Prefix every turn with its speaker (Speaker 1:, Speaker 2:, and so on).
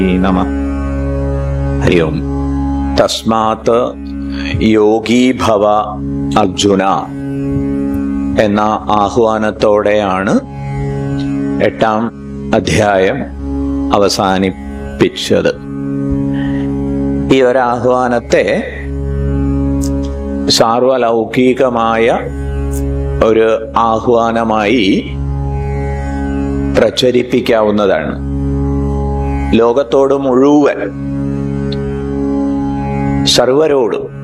Speaker 1: നമ ഹരി ഓം തസ്മാത് യോഗീഭവ അർജുന എന്ന ആഹ്വാനത്തോടെയാണ് എട്ടാം അധ്യായം അവസാനിപ്പിച്ചത് ഈ ഒരു ആഹ്വാനത്തെ സാർവലൗകികമായ ഒരു ആഹ്വാനമായി പ്രചരിപ്പിക്കാവുന്നതാണ് ലോകത്തോട് മുഴുവൻ സർവരോടും